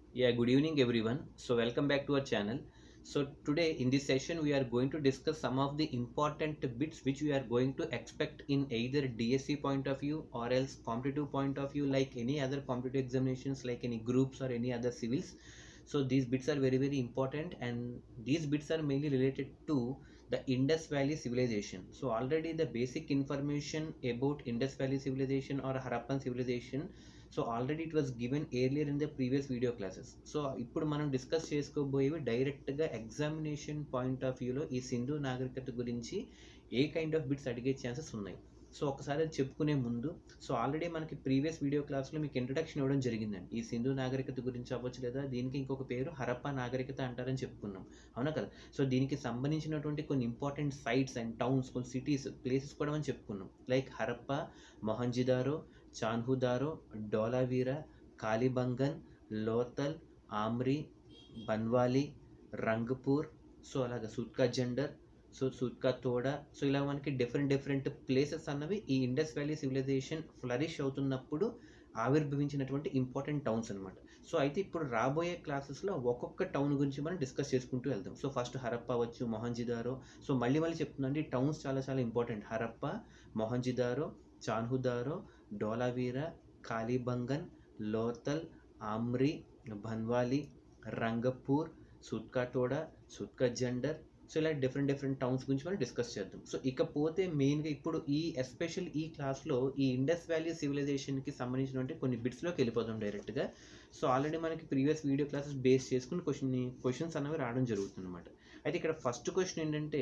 Yeah, good evening everyone. So welcome back to our channel. So today in this session we are going to discuss some of the important bits which we are going to expect in either DSC point of view or else competitive point of view like any other competitive examinations like any groups or any other civils. So these bits are very very important and these bits are mainly related to the Indus Valley civilization. So already the basic information about Indus Valley civilization or Harappan civilization so already it was given earlier in the previous video classes so ఇప్పుడు మనం discuss చేసుకోబోయేవి డైరెక్ట్గా examination point of వ్యూలో ఈ సింధు నాగరికత గురించి a kind of bits అడిగే chances ఉన్నాయి so ఒకసారి అది చెప్పుకునే ముందు సో ఆల్రెడీ మనకి ప్రీవియస్ వీడియో క్లాస్లో మీకు ఇంట్రడక్షన్ ఇవ్వడం జరిగిందండి ఈ సింధు నాగరికత గురించి అవ్వచ్చు లేదా దీనికి ఇంకొక పేరు హరప్పా నాగరికత అంటారని చెప్పుకున్నాం అవునా కదా సో దీనికి సంబంధించినటువంటి కొన్ని ఇంపార్టెంట్ సైట్స్ అండ్ టౌన్స్ కొన్ని సిటీస్ ప్లేసెస్ కూడా మనం చెప్పుకున్నాం లైక్ హరప్పా మొహంజిదారో చాన్హుదారో డోలావీరా కాలిబంగన్ లోతల్ ఆమ్రి బన్వాలి రంగపూర్ సో అలాగే సుట్కా జెండర్ సో సుట్కా తోడా సో ఇలా మనకి డిఫరెంట్ డిఫరెంట్ ప్లేసెస్ అన్నవి ఈ ఇండస్ వ్యాలీ సివిలైజేషన్ ఫ్లరిష్ అవుతున్నప్పుడు ఆవిర్భవించినటువంటి ఇంపార్టెంట్ టౌన్స్ అనమాట సో అయితే ఇప్పుడు రాబోయే క్లాసెస్లో ఒక్కొక్క టౌన్ గురించి మనం డిస్కస్ చేసుకుంటూ వెళ్దాం సో ఫస్ట్ హరప్ప అవ్వచ్చు మొహంజిదారో సో మళ్ళీ మళ్ళీ చెప్తుందండి టౌన్స్ చాలా చాలా ఇంపార్టెంట్ హరప్ప మొహంజిదారో చాన్హుదారో డోలావీరా కాలిబంగన్ లోతల్ ఆమ్రి భన్వాలి రంగపూర్ సుత్కాటోడా సుత్కా జెండర్ సో ఇలా డిఫరెంట్ డిఫరెంట్ టౌన్స్ గురించి మనం డిస్కస్ చేద్దాం సో ఇకపోతే మెయిన్గా ఇప్పుడు ఈ ఎస్పెషల్ ఈ క్లాస్లో ఈ ఇండస్ వ్యాలీ సివిలైజేషన్కి సంబంధించినటువంటి కొన్ని బిట్స్లోకి వెళ్ళిపోదాం డైరెక్ట్గా సో ఆల్రెడీ మనకి ప్రీవియస్ వీడియో క్లాసెస్ బేస్ చేసుకుని క్వశ్చన్ క్వశ్చన్స్ అనేవి రావడం జరుగుతుంది అనమాట అయితే ఇక్కడ ఫస్ట్ క్వశ్చన్ ఏంటంటే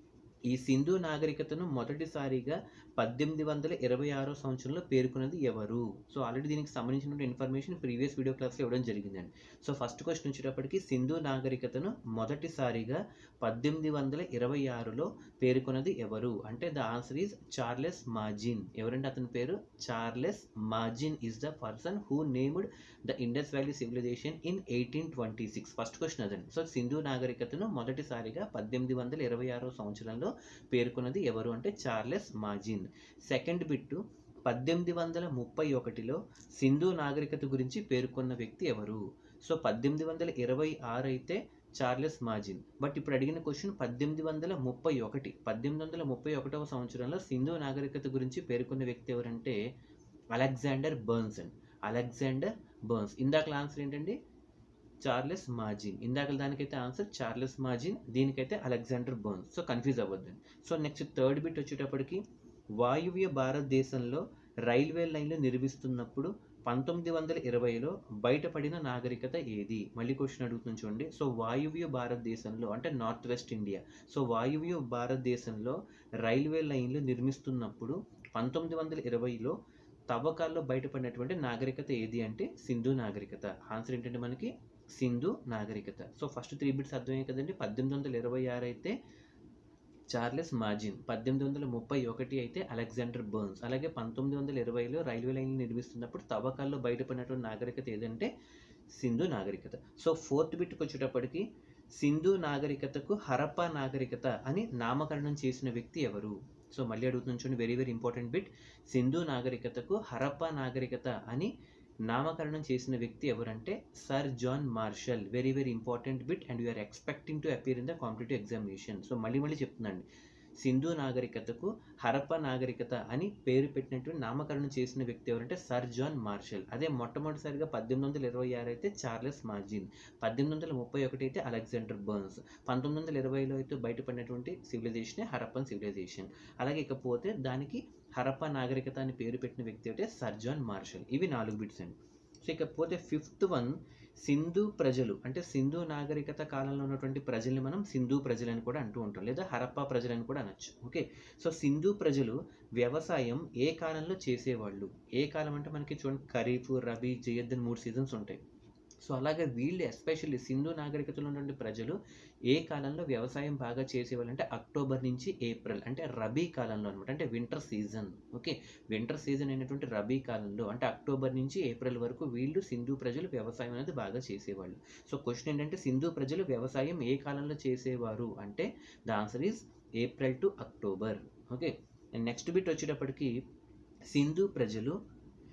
ఈ సింధు నాగరికతను మొదటిసారిగా పద్దెనిమిది వందల ఇరవై ఆరో సంవత్సరంలో పేర్కొన్నది ఎవరు సో ఆల్రెడీ దీనికి సంబంధించిన ఇన్ఫర్మేషన్ ప్రీవియస్ వీడియో క్లాస్లో ఇవ్వడం జరిగిందండి సో ఫస్ట్ క్వశ్చన్ వచ్చేటప్పటికి సింధు నాగరికతను మొదటిసారిగా పద్దెనిమిది వందల ఇరవై ఆరులో పేర్కొన్నది ఎవరు అంటే the answer is Charles Masson ఎవరంటే అతని పేరు Charles Masson is the person who named the Indus valley civilization in eighteen twenty six first question అదండి సో సింధు నాగరికతను మొదటిసారిగా పద్దెనిమిది వందల ఇరవై ఆరో సంవత్సరంలో పేర్కొన్నది ఎవరు అంటే చార్లెస్ మాజిన్ సెకండ్ బిట్టు పద్దెనిమిది వందల ముప్పై ఒకటిలో సింధు నాగరికత గురించి పేర్కొన్న వ్యక్తి ఎవరు సో పద్దెనిమిది వందల ఇరవై ఆరు అయితే చార్లెస్ మాజిన్ బట్ ఇప్పుడు అడిగిన క్వశ్చన్ పద్దెనిమిది వందల ముప్పై ఒకటి పద్దెనిమిది వందల ముప్పై ఒకటవ సంవత్సరంలో సింధు నాగరికత గురించి పేర్కొన్న వ్యక్తి ఎవరంటే అలెగ్జాండర్ బర్న్సన్ అలెగ్జాండర్ బర్న్స్ ఇందాక ఆన్సర్ ఏంటండి చార్లెస్ మాజిన్ ఇందాక దానికైతే ఆన్సర్ చార్లెస్ మాజిన్ దీనికైతే అలెగ్జాండర్ బర్న్స్ సో కన్ఫ్యూజ్ అవ్వద్దండి సో నెక్స్ట్ థర్డ్ బిట్ వచ్చేటప్పటికి వాయువ్య భారతదేశంలో రైల్వే లైన్లు నిర్మిస్తున్నప్పుడు పంతొమ్మిది వందల ఇరవైలో బయటపడిన నాగరికత ఏది మళ్ళీ క్వశ్చన్ అడుగుతుంది చూడండి సో వాయువ్య భారతదేశంలో అంటే నార్త్ వెస్ట్ ఇండియా సో వాయువ్య భారతదేశంలో రైల్వే లైన్లు నిర్మిస్తున్నప్పుడు పంతొమ్మిది వందల ఇరవైలో తవ్వకాల్లో బయటపడినటువంటి నాగరికత ఏది అంటే సింధు నాగరికత ఆన్సర్ ఏంటంటే మనకి సింధు నాగరికత సో ఫస్ట్ త్రీ బిట్స్ అర్థమయ్యాయి కదండి పద్దెనిమిది వందల ఇరవై ఆరు అయితే చార్లెస్ మార్జిన్ పద్దెనిమిది వందల ముప్పై ఒకటి అయితే అలెగ్జాండర్ బర్న్స్ అలాగే పంతొమ్మిది వందల ఇరవైలో రైల్వే లైన్లు నిర్మిస్తున్నప్పుడు తవ్వకాల్లో బయటపడినటువంటి నాగరికత ఏదంటే సింధు నాగరికత సో ఫోర్త్ బిట్కి వచ్చేటప్పటికి సింధు నాగరికతకు హరప్పా నాగరికత అని నామకరణం చేసిన వ్యక్తి ఎవరు సో మళ్ళీ అడుగుతున్నాను చూడండి very very important bit Sindhu నాగరికతకు హరప్పా నాగరికత అని నామకరణం చేసిన వ్యక్తి ఎవరంటే sir John Marshall very very important bit and you are expecting to appear in the competitive examination so మళ్ళీ మళ్ళీ చెప్తున్నాండి సింధు నాగరికతకు హరప్ప నాగరికత అని పేరు పెట్టినటువంటి నామకరణం చేసిన వ్యక్తి ఎవరంటే సర్ జాన్ మార్షల్ అదే మొట్టమొదటిసారిగా పద్దెనిమిది వందల ఇరవై ఆరు అయితే చార్లెస్ మార్జిన్ పద్దెనిమిది వందల ముప్పై ఒకటి అయితే అలెగ్జాండర్ బర్న్స్ పంతొమ్మిది వందల ఇరవైలో అయితే బయటపడినటువంటి సివిలైజేషనే హరప్పన్ సివిలైజేషన్ అలాగే ఇకపోతే దానికి హరప్ప నాగరికత అని పేరు పెట్టిన వ్యక్తి అయితే సర్ జాన్ మార్షల్ ఇవి నాలుగు బిట్స్ అండి సో ఇకపోతే ఫిఫ్త్ వన్ సింధు ప్రజలు అంటే సింధు నాగరికత కాలంలో ఉన్నటువంటి ప్రజల్ని మనం సింధు ప్రజలని కూడా అంటూ ఉంటాం లేదా హరప్పా ప్రజలని కూడా అనొచ్చు ఓకే సో సింధు ప్రజలు వ్యవసాయం ఏ కాలంలో చేసేవాళ్ళు ఏ కాలం అంటే మనకి చూడండి ఖరీఫ్ రబీ జయద్ అని మూడు సీజన్స్ ఉంటాయి సో అలాగే వీళ్ళు ఎస్పెషల్లీ సింధు నాగరికతలో ఉన్నటువంటి ప్రజలు ఏ కాలంలో వ్యవసాయం బాగా చేసేవాళ్ళంటే అక్టోబర్ నుంచి ఏప్రిల్ అంటే రబీ కాలంలో అనమాట అంటే winter season okay winter season అయినటువంటి రబీ కాలంలో అంటే అక్టోబర్ నుంచి ఏప్రిల్ వరకు వీళ్ళు సింధు ప్రజలు వ్యవసాయం అనేది బాగా చేసేవాళ్ళు సో క్వశ్చన్ ఏంటంటే సింధు ప్రజలు వ్యవసాయం ఏ కాలంలో చేసేవారు అంటే the answer is April to October okay next bit వచ్చేటప్పటికి సింధు ప్రజలు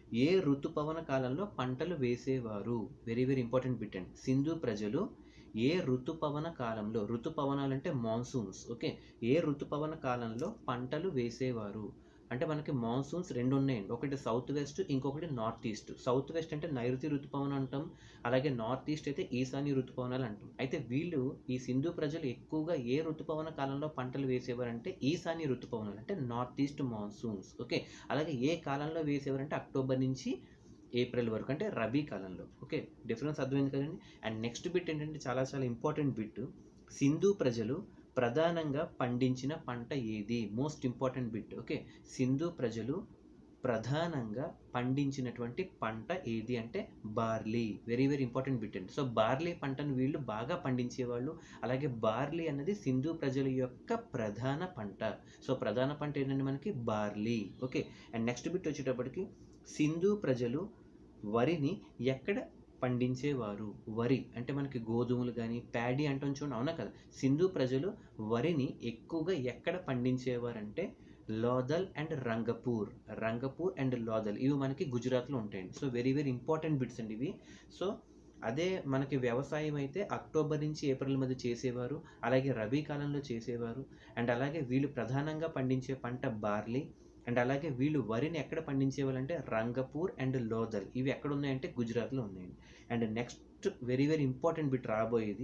ఏ ఋతుపవన కాలంలో పంటలు వేసేవారు వెరీ వెరీ ఇంపార్టెంట్ బిట్ అండి సింధు ప్రజలు ఏ ఋతుపవన కాలంలో ఋతుపవనాలు అంటే మాన్సూన్స్ ఓకే ఏ ఋతుపవన కాలంలో పంటలు వేసేవారు అంటే మనకి మాన్సూన్స్ రెండు ఉన్నాయండి ఒకటి సౌత్ వెస్ట్ ఇంకొకటి నార్త్ ఈస్ట్ సౌత్ వెస్ట్ అంటే నైరుతి ఋతుపవనం అంటాం అలాగే నార్త్ ఈస్ట్ అయితే ఈశాన్య ఋతుపవనాలు అంటాం అయితే వీళ్ళు ఈ సింధు ప్రజలు ఎక్కువగా ఏ ఋతుపవన కాలంలో పంటలు వేసేవారంటే ఈశాన్య ఋతుపవనాలు అంటే నార్త్ ఈస్ట్ మాన్సూన్స్ ఓకే అలాగే ఏ కాలంలో వేసేవారంటే అక్టోబర్ నుంచి ఏప్రిల్ వరకు అంటే రబీ కాలంలో ఓకే డిఫరెన్స్ అర్థమైంది కదండి అండ్ నెక్స్ట్ బిట్ ఏంటంటే చాలా చాలా ఇంపార్టెంట్ బిట్ సింధు ప్రజలు ప్రధానంగా పండించిన పంట ఏది most important bit okay Sindhu ప్రజలు ప్రధానంగా పండించినటువంటి పంట ఏది అంటే barley very very important bit అండి సో బార్లీ పంటను వీళ్ళు బాగా పండించేవాళ్ళు అలాగే బార్లీ అన్నది సింధు ప్రజల యొక్క ప్రధాన పంట సో ప్రధాన పంట ఏంటంటే మనకి barley okay and next bit వచ్చేటప్పటికి సింధు ప్రజలు వరిని ఎక్కడ పండించేవారు వరి అంటే మనకి గోధుమలు కానీ ప్యాడీ అంటాం చూడండి అవునా కదా సింధు ప్రజలు వరిని ఎక్కువగా ఎక్కడ పండించేవారంటే లోదల్ అండ్ రంగపూర్ రంగపూర్ అండ్ లోదల్ ఇవి మనకి గుజరాత్లో ఉంటాయండి so very very important bits అండి ఇవి సో అదే మనకి వ్యవసాయం అయితే అక్టోబర్ నుంచి ఏప్రిల్ మధ్య చేసేవారు అలాగే రబీ కాలంలో చేసేవారు అండ్ అలాగే వీళ్ళు ప్రధానంగా పండించే పంట బార్లీ అండ్ అలాగే వీళ్ళు వరిని ఎక్కడ పండించేవాళ్ళంటే రంగపూర్ అండ్ లోదల్ ఇవి ఎక్కడ ఉన్నాయంటే గుజరాత్లో ఉన్నాయండి and next very very important bit రాబోయేది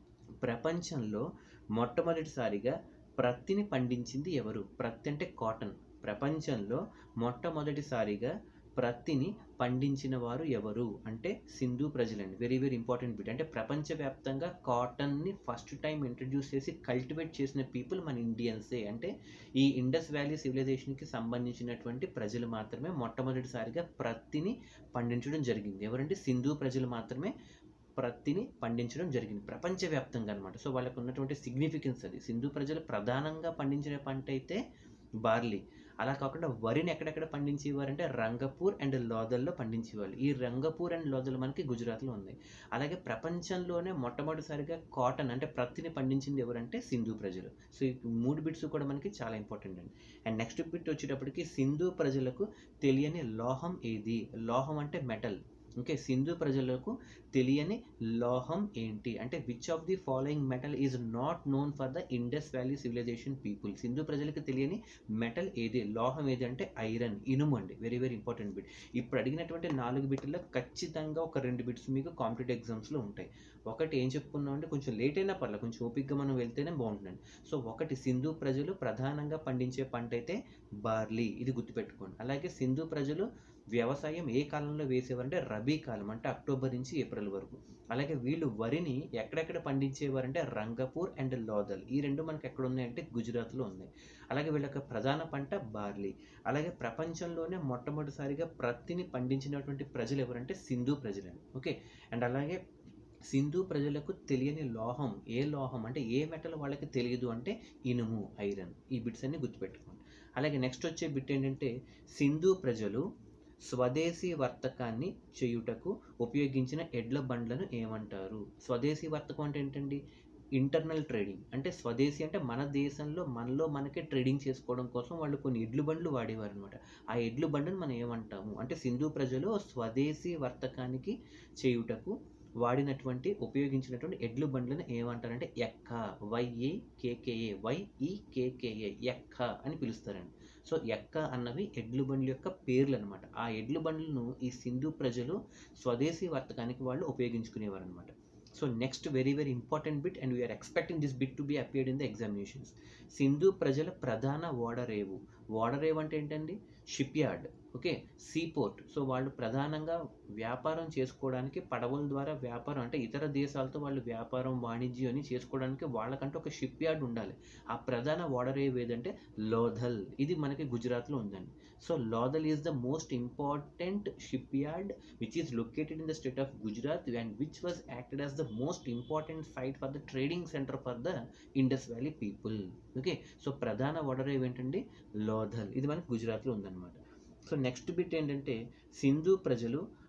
ప్రపంచంలో మొట్టమొదటిసారిగా ప్రత్తిని పండించింది ఎవరు ప్రత్తి అంటే కాటన్ ప్రపంచంలో మొట్టమొదటిసారిగా ప్రత్తిని పండించిన వారు ఎవరు అంటే సింధు ప్రజలండి వెరీ వెరీ ఇంపార్టెంట్ బిట్ అంటే ప్రపంచవ్యాప్తంగా కాటన్ని ఫస్ట్ టైం ఇంట్రడ్యూస్ చేసి కల్టివేట్ చేసిన పీపుల్ మన ఇండియన్సే అంటే ఈ ఇండస్ వ్యాలీ సివిలైజేషన్కి సంబంధించినటువంటి ప్రజలు మాత్రమే మొట్టమొదటిసారిగా ప్రత్తిని పండించడం జరిగింది ఎవరంటే సింధు ప్రజలు మాత్రమే ప్రత్తిని పండించడం జరిగింది ప్రపంచవ్యాప్తంగా అనమాట సో వాళ్ళకు ఉన్నటువంటి సిగ్నిఫికెన్స్ అది సింధు ప్రజలు ప్రధానంగా పండించిన పంట అయితే బార్లీ అలా కాకుండా వరిని ఎక్కడెక్కడ పండించేవారంటే రంగపూర్ అండ్ లోదల్లో పండించేవాళ్ళు ఈ రంగపూర్ అండ్ లోదల్ మనకి గుజరాత్లో ఉన్నాయి అలాగే ప్రపంచంలోనే మొట్టమొదటిసారిగా కాటన్ అంటే ప్రత్తిని పండించింది ఎవరంటే సింధు ప్రజలు సో ఈ మూడు బిట్స్ కూడా మనకి చాలా ఇంపార్టెంట్ అండి అండ్ నెక్స్ట్ బిట్ వచ్చేటప్పటికి సింధు ప్రజలకు తెలియని లోహం ఏది లోహం అంటే మెటల్ ఓకే సింధు ప్రజలకు తెలియని లోహం ఏంటి అంటే which of the following metal is not known for the Indus valley civilization people Sindhu ప్రజలకు తెలియని మెటల్ ఏది లోహం ఏది అంటే ఐరన్ ఇనుము అండి వెరీ వెరీ ఇంపార్టెంట్ బిట్ ఇప్పుడు అడిగినటువంటి నాలుగు బిట్లలో ఖచ్చితంగా ఒక రెండు బిట్స్ మీకు కాంపిటేటివ్ ఎగ్జామ్స్లో ఉంటాయి ఒకటి ఏం చెప్పుకున్నాం అంటే కొంచెం లేట్ అయినా పర్లేదు కొంచెం ఓపిక్గా మనం వెళ్తేనే బాగుంటుందండి సో ఒకటి సింధు ప్రజలు ప్రధానంగా పండించే పంట అయితే బార్లీ ఇది గుర్తుపెట్టుకోండి అలాగే సింధు ప్రజలు వ్యవసాయం ఏ కాలంలో వేసేవారంటే రబీ కాలం అంటే అక్టోబర్ నుంచి ఏప్రిల్ వరకు అలాగే వీళ్ళు వరిని ఎక్కడెక్కడ పండించేవారంటే రంగపూర్ అండ్ లోదల్ ఈ రెండు మనకి ఎక్కడ ఉన్నాయంటే గుజరాత్లో ఉన్నాయి అలాగే వీళ్ళ యొక్క ప్రధాన పంట బార్లీ అలాగే ప్రపంచంలోనే మొట్టమొదటిసారిగా ప్రత్తిని పండించినటువంటి ప్రజలు ఎవరంటే సింధు ప్రజలండి ఓకే అండ్ అలాగే సింధు ప్రజలకు తెలియని లోహం ఏ లోహం అంటే ఏ మెటల్ వాళ్ళకి తెలియదు అంటే ఇనుము ఐరన్ ఈ బిట్స్ అన్ని గుర్తుపెట్టుకోండి అలాగే నెక్స్ట్ వచ్చే బిట్ ఏంటంటే సింధు ప్రజలు స్వదేశీ వర్తకాన్ని చేయుటకు ఉపయోగించిన ఎడ్ల బండ్లను ఏమంటారు స్వదేశీ వర్తకం అంటే ఏంటండి ఇంటర్నల్ ట్రేడింగ్ అంటే స్వదేశీ అంటే మన దేశంలో మనలో మనకే ట్రేడింగ్ చేసుకోవడం కోసం వాళ్ళు కొన్ని ఎడ్లు బండ్లు వాడేవారు అనమాట ఆ ఎడ్లు బండ్లను మనం ఏమంటాము అంటే సింధు ప్రజలు స్వదేశీ వర్తకానికి చేయుటకు వాడినటువంటి ఉపయోగించినటువంటి ఎడ్లు బండ్లను ఏమంటారంటే ఎక్క వైఏ కేకేఏ వైఈ కేకేఏ ఎక్క అని పిలుస్తారండి సో ఎక్క అన్నవి ఎడ్లు బండ్ల యొక్క పేర్లు అనమాట ఆ ఎడ్లు బండ్లను ఈ సింధు ప్రజలు స్వదేశీ వర్తకానికి వాళ్ళు ఉపయోగించుకునేవారు అనమాట so next very very important bit and we're expecting this bit to be appeared in the examinations Sindhu ప్రజల ప్రధాన ఓడరేవు ఓడరేవు అంటే ఏంటండి ship yard okay seaport so వాళ్ళు ప్రధానంగా వ్యాపారం చేసుకోవడానికి పడవల ద్వారా వ్యాపారం అంటే ఇతర దేశాలతో వాళ్ళు వ్యాపారం వాణిజ్యం అని చేసుకోవడానికి వాళ్ళకంటే ఒక షిప్ యార్డ్ ఉండాలి ఆ ప్రధాన ఓడరేవు ఏదంటే లోధల్ ఇది మనకి గుజరాత్లో ఉందండి so Lothal is the most important ship yard which is located in the state of Gujarat and which was acted as the most important site for the trading centre for the Indus valley people okay so ప్రధాన ఓడరేవు ఏంటండి లోధల్ ఇది మనకి గుజరాత్లో ఉందన్నమాట so next bit ఏంటంటే సింధు ప్రజలు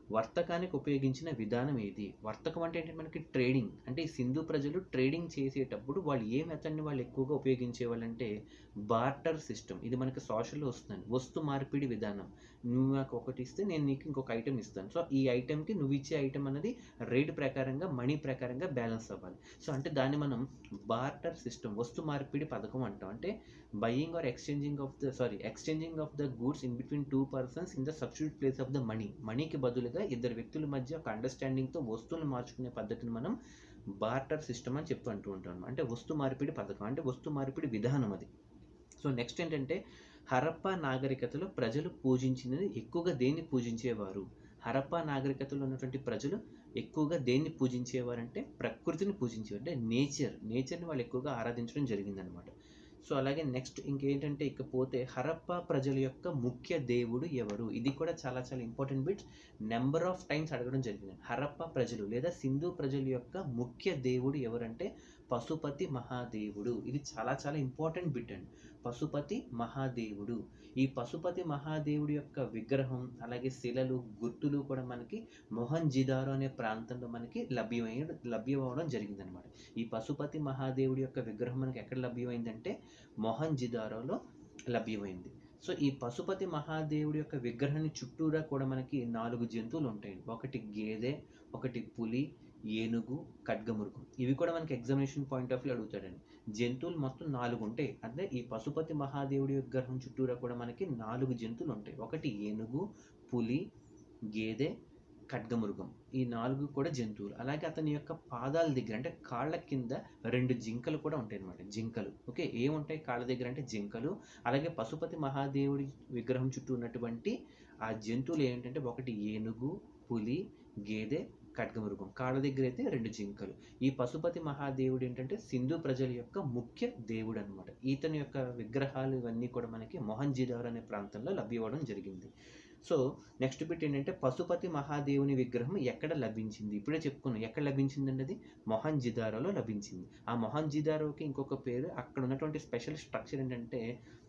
వర్తకానికి ఉపయోగించిన విధానం ఏది వర్తకం అంటే ఏంటంటే మనకి ట్రేడింగ్ అంటే ఈ సింధు ప్రజలు ట్రేడింగ్ చేసేటప్పుడు వాళ్ళు ఏ మెథడ్ని వాళ్ళు ఎక్కువగా ఉపయోగించేవాళ్ళంటే బార్టర్ సిస్టమ్ ఇది మనకి సోషల్లో వస్తుంది వస్తు మార్పిడి విధానం నువ్వు నాకు ఒకటి ఇస్తే నేను నీకు ఇంకొక ఐటెం ఇస్తాను సో ఈ ఐటెంకి నువ్వు ఇచ్చే ఐటెం అనేది రేట్ ప్రకారంగా మనీ ప్రకారంగా బ్యాలెన్స్ అవ్వాలి సో అంటే దాన్ని మనం బార్టర్ సిస్టమ్ వస్తు మార్పిడి పథకం అంటాం అంటే buying or exchanging of the sorry exchanging of the goods in between two persons in the substitute place of the money మనీకి బదులుగా ఇద్దరు వ్యక్తుల మధ్య ఒక అండర్స్టాండింగ్తో వస్తువులు మార్చుకునే పద్ధతిని మనం బార్టర్ సిస్టమ్ అని చెప్పి అంటూ ఉంటాం అంటే వస్తు మార్పిడి పథకం అంటే వస్తు మార్పిడి విధానం అది సో నెక్స్ట్ ఏంటంటే హరప్పా నాగరికతలో ప్రజలు పూజించినది ఎక్కువగా దేన్ని పూజించేవారు హరప్పా నాగరికతలో ఉన్నటువంటి ప్రజలు ఎక్కువగా దేన్ని పూజించేవారంటే ప్రకృతిని పూజించేవారు అంటే నేచర్ నేచర్ని వాళ్ళు ఎక్కువగా ఆరాధించడం జరిగిందనమాట సో అలాగే నెక్స్ట్ ఇంకేంటంటే ఇకపోతే హరప్పా ప్రజల యొక్క ముఖ్య దేవుడు ఎవరు ఇది కూడా చాలా చాలా important bits number of times అడగడం జరిగింది హరప్పా ప్రజలు లేదా సింధు ప్రజల యొక్క ముఖ్య దేవుడు ఎవరంటే పశుపతి మహాదేవుడు ఇది చాలా చాలా ఇంపార్టెంట్ బిట్ అండి పశుపతి మహాదేవుడు ఈ పశుపతి మహాదేవుడి యొక్క విగ్రహం అలాగే శిలలు గుర్తులు కూడా మనకి మొహన్ జిదారో అనే ప్రాంతంలో మనకి లభ్యమై లభ్యమవడం జరిగిందనమాట ఈ పశుపతి మహాదేవుడి యొక్క విగ్రహం మనకి ఎక్కడ లభ్యమైందంటే మొహన్ జిదారోలో లభ్యమైంది సో ఈ పశుపతి మహాదేవుడి యొక్క విగ్రహాన్ని చుట్టూరా కూడా మనకి నాలుగు జంతువులు ఉంటాయి ఒకటి గేదె ఒకటి పులి ఏనుగు ఖడ్గమృగం ఇవి కూడా మనకి ఎగ్జామినేషన్ పాయింట్ ఆఫ్ వ్యూ అడుగుతాడండి జంతువులు మొత్తం నాలుగు ఉంటాయి అంటే ఈ పశుపతి మహాదేవుడి విగ్రహం చుట్టూరా కూడా మనకి నాలుగు జంతువులు ఉంటాయి ఒకటి ఏనుగు పులి గేదె ఖడ్గమృగం ఈ నాలుగు కూడా జంతువులు అలాగే అతని యొక్క పాదాల దగ్గర అంటే కాళ్ళ కింద రెండు జింకలు కూడా ఉంటాయి అనమాట జింకలు ఓకే ఏముంటాయి కాళ్ళ దగ్గర అంటే జింకలు అలాగే పశుపతి మహాదేవుడి విగ్రహం చుట్టూ ఉన్నటువంటి ఆ జంతువులు ఏంటంటే ఒకటి ఏనుగు పులి గేదె ఖడ్గమృగం కాళ్ళ దగ్గర అయితే రెండు జింకలు ఈ పశుపతి మహాదేవుడు ఏంటంటే సింధు ప్రజల యొక్క ముఖ్య దేవుడు అనమాట ఈతని యొక్క విగ్రహాలు ఇవన్నీ కూడా మనకి మొహంజీదార్ అనే ప్రాంతంలో లభ్యవడం జరిగింది సో నెక్స్ట్ బిట్ ఏంటంటే పశుపతి మహాదేవుని విగ్రహం ఎక్కడ లభించింది ఇప్పుడే చెప్పుకున్నాం ఎక్కడ లభించింది అన్నది మొహంజిదారోలో లభించింది ఆ మొహంజిదారోకి ఇంకొక పేరు అక్కడ ఉన్నటువంటి స్పెషల్ స్ట్రక్చర్ ఏంటంటే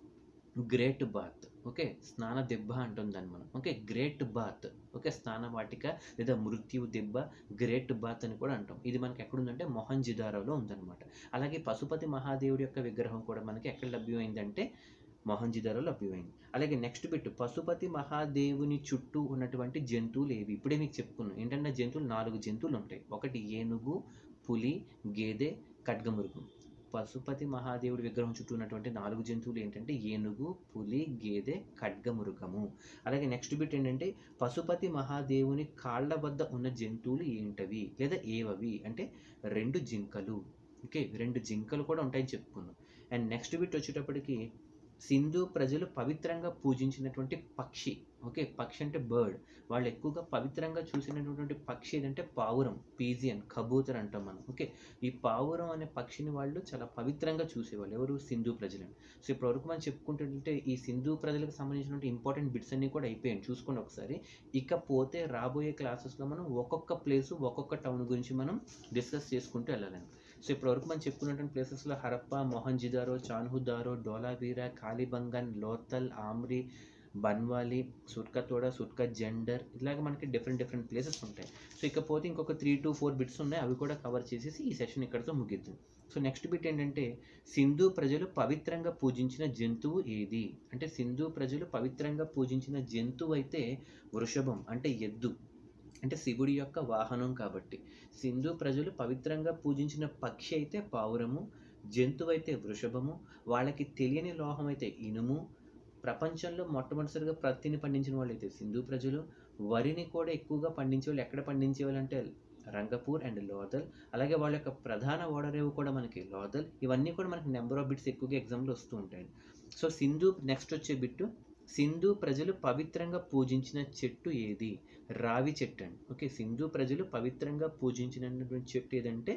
గ్రేట్ బాత్ ఓకే స్నాన దెబ్బ అంటుంది దాన్ని మనం ఓకే గ్రేట్ బాత్ ఓకే స్నాన వాటిక లేదా మృత్యు దెబ్బ గ్రేట్ బాత్ అని కూడా అంటాం ఇది మనకి ఎక్కడుందంటే మొహంజిదారోలో ఉందన్నమాట అలాగే పశుపతి మహాదేవుడి యొక్క విగ్రహం కూడా మనకి ఎక్కడ లభ్యమైందంటే మొహంజిదారో లభ్యమైంది అలాగే నెక్స్ట్ బిట్ పశుపతి మహాదేవుని చుట్టూ ఉన్నటువంటి జంతువులు ఏవి ఇప్పుడే మీకు చెప్పుకున్నాం ఏంటంటే జంతువులు నాలుగు జంతువులు ఉంటాయి ఒకటి ఏనుగు పులి గేదె ఖడ్గమృగం పశుపతి మహాదేవుడి విగ్రహం చుట్టూ ఉన్నటువంటి నాలుగు జంతువులు ఏంటంటే ఏనుగు పులి గేదె ఖడ్గమృగము అలాగే నెక్స్ట్ బిట్ ఏంటంటే పశుపతి మహాదేవుని కాళ్ళ వద్ద ఉన్న జంతువులు ఏంటవి లేదా ఏవవి అంటే రెండు జింకలు ఓకే రెండు జింకలు కూడా ఉంటాయని చెప్పుకున్నాం అండ్ నెక్స్ట్ బిట్ వచ్చేటప్పటికి సింధు ప్రజలు పవిత్రంగా పూజించినటువంటి పక్షి ఓకే పక్షి అంటే బర్డ్ వాళ్ళు ఎక్కువగా పవిత్రంగా చూసినటువంటి పక్షి ఏదంటే పావురం పీజియన్ కబూతర్ అంటాం మనం ఓకే ఈ పావురం అనే పక్షిని వాళ్ళు చాలా పవిత్రంగా చూసేవాళ్ళు ఎవరు సింధు ప్రజలని సో ఇప్పటివరకు మనం చెప్పుకుంటుంటే ఈ సింధు ప్రజలకు సంబంధించినటువంటి ఇంపార్టెంట్ బిట్స్ అన్ని కూడా అయిపోయాయి చూసుకోండి ఒకసారి ఇకపోతే రాబోయే క్లాసెస్లో మనం ఒక్కొక్క ప్లేస్ ఒక్కొక్క టౌన్ గురించి మనం డిస్కస్ చేసుకుంటూ వెళ్ళాలండి సో ఇప్పటివరకు మనం చెప్పుకున్నటువంటి ప్లేసెస్లో హరప్ప మొహంజిదారో చాన్హుదారో డోలావీరా కాలిబంగన్ లోతల్ ఆమ్రి బన్వాలి సుట్కతోడ సుట్క జెండర్ ఇలాగ మనకి డిఫరెంట్ డిఫరెంట్ ప్లేసెస్ ఉంటాయి సో ఇకపోతే ఇంకొక త్రీ టు ఫోర్ బిట్స్ ఉన్నాయి అవి కూడా కవర్ చేసేసి ఈ సెషన్ ఇక్కడితో ముగిద్దాం సో నెక్స్ట్ బిట్ ఏంటంటే సింధు ప్రజలు పవిత్రంగా పూజించిన జంతువు ఏది అంటే సింధు ప్రజలు పవిత్రంగా పూజించిన జంతువు అయితే వృషభం అంటే ఎద్దు అంటే శివుడి యొక్క వాహనం కాబట్టి సింధు ప్రజలు పవిత్రంగా పూజించిన పక్షి అయితే పావురము జంతువు అయితే వృషభము వాళ్ళకి తెలియని లోహం అయితే ఇనుము ప్రపంచంలో మొట్టమొదటిసారిగా ప్రత్తిని పండించిన వాళ్ళు అయితే సింధు ప్రజలు వరిని కూడా ఎక్కువగా పండించే వాళ్ళు ఎక్కడ పండించే వాళ్ళు అంటే రంగపూర్ అండ్ లోదల్ అలాగే వాళ్ళ యొక్క ప్రధాన ఓడరేవు కూడా మనకి లోదల్ ఇవన్నీ కూడా మనకి నెంబర్ ఆఫ్ బిట్స్ ఎక్కువగా ఎగ్జామ్లో వస్తూ ఉంటాయి సో సింధు నెక్స్ట్ వచ్చే బిట్టు సింధు ప్రజలు పవిత్రంగా పూజించిన చెట్టు ఏది రావి చెట్టు అండి ఓకే సింధు ప్రజలు పవిత్రంగా పూజించినటువంటి చెట్టు ఏదంటే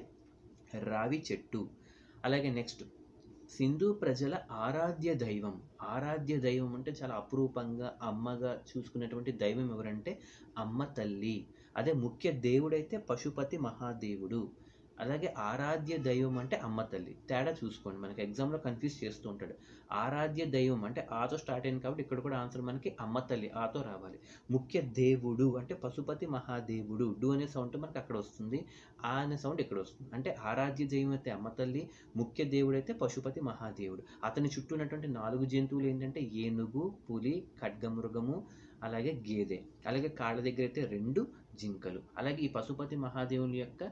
రావి చెట్టు అలాగే నెక్స్ట్ సింధు ప్రజల ఆరాధ్య దైవం ఆరాధ్య దైవం అంటే చాలా అపురూపంగా అమ్మగా చూసుకున్నటువంటి దైవం ఎవరంటే అమ్మ తల్లి అదే ముఖ్య దేవుడైతే పశుపతి మహాదేవుడు అలాగే ఆరాధ్య దైవం అంటే అమ్మ తల్లి తేడా చూసుకోండి మనకి ఎగ్జామ్లో కన్ఫ్యూజ్ చేస్తూ ఉంటాడు ఆరాధ్య దైవం అంటే ఆతో స్టార్ట్ అయింది కాబట్టి ఇక్కడ కూడా ఆన్సర్ మనకి అమ్మ తల్లి ఆతో రావాలి ముఖ్య దేవుడు అంటే పశుపతి మహాదేవుడు డు అనే సౌండ్ మనకి అక్కడ వస్తుంది ఆ అనే సౌండ్ ఇక్కడ వస్తుంది అంటే ఆరాధ్య దైవం అయితే అమ్మ తల్లి ముఖ్య దేవుడు అయితే పశుపతి మహాదేవుడు అతని చుట్టూ ఉన్నటువంటి నాలుగు జంతువులు ఏంటంటే ఏనుగు పులి ఖడ్గమృగము అలాగే గేదె అలాగే కాళ్ళ దగ్గర అయితే రెండు జింకలు అలాగే ఈ పశుపతి మహాదేవుని యొక్క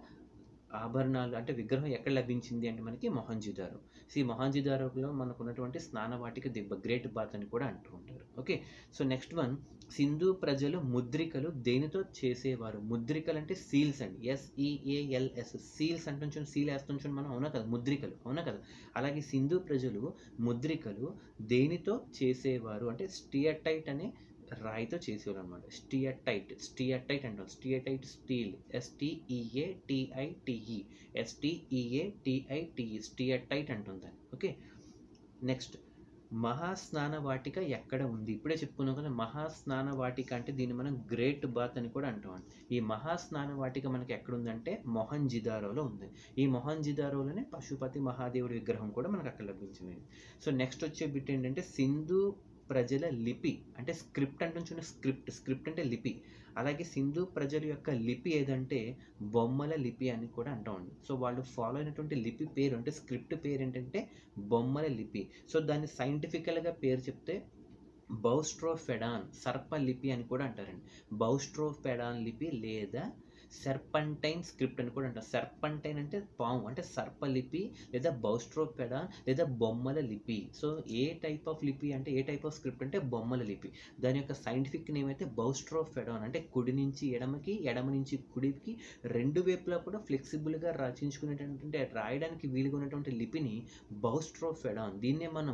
ఆభరణాలు అంటే విగ్రహం ఎక్కడ లభించింది అంటే మనకి మొహంజిదారో ఈ మొహంజిదారోలో మనకు ఉన్నటువంటి స్నానవాటిక దిబ్బ గ్రేట్ బాత్ అని కూడా అంటూ ఉంటారు okay so next one Sindhu ప్రజలు ముద్రికలు దేనితో చేసేవారు ముద్రికలు అంటే సీల్స్ అండి ఎస్ఈఏఎల్ఎస్ సీల్స్ అంటుంచు సీల్ వేస్తుంచు మనం అవునా కదా ముద్రికలు అవునా కదా అలాగే సింధు ప్రజలు ముద్రికలు దేనితో చేసేవారు అంటే స్టియటైట్ అనే రాయితో చేసేవారు అనమాట స్టియటైట్ స్టియటైట్ అంటారు steatite steel S T E A T I T E S T E A T I T E steatite అంటుంది ఓకే నెక్స్ట్ మహాస్నాన వాటిక ఎక్కడ ఉంది ఇప్పుడే చెప్పుకున్నాం కదా మహాస్నాన వాటిక అంటే దీన్ని మనం గ్రేట్ బాత్ అని కూడా అంటాం ఈ మహాస్నాన వాటిక మనకి ఎక్కడ ఉందంటే మొహంజిదారోలో ఉంది ఈ మొహంజిదారోలోనే పశుపతి మహాదేవుడి విగ్రహం కూడా మనకు అక్కడ లభించింది సో నెక్స్ట్ వచ్చే బిట్ ఏంటంటే సింధు ప్రజల లిపి అంటే స్క్రిప్ట్ అంటే చూడండి స్క్రిప్ట్ స్క్రిప్ట్ అంటే లిపి అలాగే సింధు ప్రజల యొక్క లిపి ఏదంటే బొమ్మల లిపి అని కూడా అంటామండి సో వాళ్ళు ఫాలో అయినటువంటి లిపి పేరు అంటే స్క్రిప్ట్ పేరు ఏంటంటే బొమ్మల లిపి సో దాన్ని సైంటిఫికల్గా పేరు చెప్తే బౌస్ట్రోఫెడాన్ సర్ప లిపి అని కూడా అంటారండి బౌస్ట్రోఫెడాన్ లిపి లేదా సెర్పంటైన్ స్క్రిప్ట్ అని కూడా అంటారు సెర్పంటైన్ అంటే పాము అంటే సర్పలిపి లేదా బౌస్ట్రోపెడా లేదా బొమ్మల లిపి సో ఏ టైప్ ఆఫ్ లిపి అంటే ఏ టైప్ ఆఫ్ స్క్రిప్ట్ అంటే బొమ్మల లిపి దాని యొక్క సైంటిఫిక్ నేమ్ అయితే బౌస్ట్రోఫెడాన్ అంటే కుడి నుంచి ఎడమకి ఎడమ నుంచి కుడికి రెండు వైపులా కూడా ఫ్లెక్సిబుల్గా రచించుకునేటటువంటి రాయడానికి వీలుగా ఉన్నటువంటి లిపిని బౌస్ట్రోఫెడాన్ దీన్నే మనం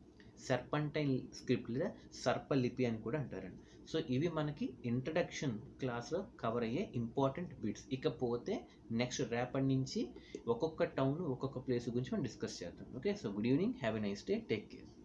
సర్పంటైన్ స్క్రిప్ట్ లేదా సర్పలిపి అని కూడా అంటారండి సో ఇవి మనకి ఇంట్రడక్షన్ క్లాస్లో కవర్ అయ్యే ఇంపార్టెంట్ బిట్స్ ఇకపోతే నెక్స్ట్ రేపటి నుంచి ఒక్కొక్క టౌన్ ఒక్కొక్క ప్లేస్ గురించి మనం డిస్కస్ చేద్దాం okay so good evening have a nice day take care